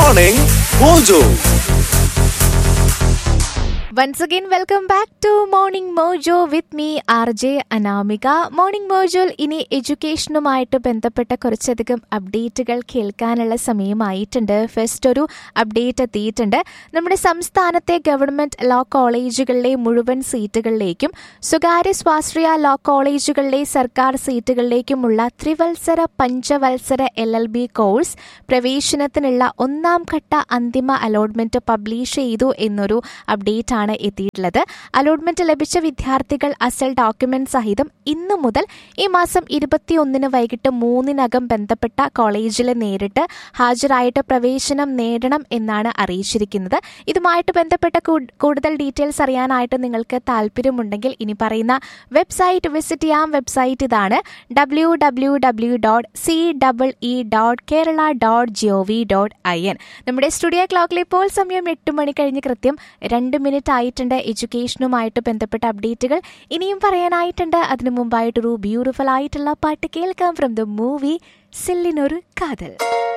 Morning Mojo. Once again, welcome back to Morning Mojo with me, R J Anamika morning മോജോയിൽ ഇനി എഡ്യൂക്കേഷനുമായിട്ട് ബന്ധപ്പെട്ട കുറച്ചധികം അപ്ഡേറ്റുകൾ കേൾക്കാനുള്ള സമയമായിട്ടുണ്ട് ഫസ്റ്റ് ഒരു അപ്ഡേറ്റ് എത്തിയിട്ടുണ്ട് നമ്മുടെ സംസ്ഥാനത്തെ ഗവൺമെന്റ് ലോ കോളേജുകളിലെ മുഴുവൻ സീറ്റുകളിലേക്കും സ്വകാര്യ സ്വാശ്രയ ലോ കോളേജുകളിലെ സർക്കാർ സീറ്റുകളിലേക്കുമുള്ള ത്രിവത്സര പഞ്ചവത്സര എൽ എൽ ബി കോഴ്സ് പ്രവേശനത്തിനുള്ള ഒന്നാം ഘട്ട അന്തിമ അലോട്ട്മെന്റ് പബ്ലിഷ് ചെയ്തു എന്നൊരു അപ്ഡേറ്റ് ആണ് എത്തിയിട്ടുള്ളത് അലോട്ട്മെന്റ് ലഭിച്ച വിദ്യാർത്ഥികൾ അസൽ ഡോക്യുമെന്റ് സഹിതം ഇന്നു മുതൽ ഈ മാസം ഇരുപത്തിയൊന്നിന് വൈകിട്ട് മൂന്നിനകം ബന്ധപ്പെട്ട കോളേജിൽ നേരിട്ട് ഹാജരായിട്ട് പ്രവേശനം നേടണം എന്നാണ് അറിയിച്ചിരിക്കുന്നത് ഇതുമായിട്ട് ബന്ധപ്പെട്ട കൂ- കൂടുതൽ ഡീറ്റെയിൽസ് അറിയാനായിട്ട് നിങ്ങൾക്ക് താല്പര്യമുണ്ടെങ്കിൽ ഇനി പറയുന്ന വെബ്സൈറ്റ് വിസിറ്റ് ചെയ്യാം വെബ്സൈറ്റ് ഇതാണ് W W W dot C double E dot Kerala dot G O V dot I N നമ്മുടെ സ്റ്റുഡിയോ ക്ലോക്കിൽ ഇപ്പോൾ സമയം എട്ട് മണി കഴിഞ്ഞ് കൃത്യം രണ്ട് മിനിറ്റ് ആയിട്ടുണ്ട് എഡ്യൂക്കേഷനുമായിട്ട് ബന്ധപ്പെട്ട അപ്ഡേറ്റുകൾ ഇനിയും പറയാനായിട്ടുണ്ട് അതിനു മുമ്പായിട്ടൊരു ബ്യൂട്ടിഫുൾ ആയിട്ടുള്ള പാട്ട് കേൾക്കാം ഫ്രം ദ മൂവി സില്ലിനൊരു കാതൽ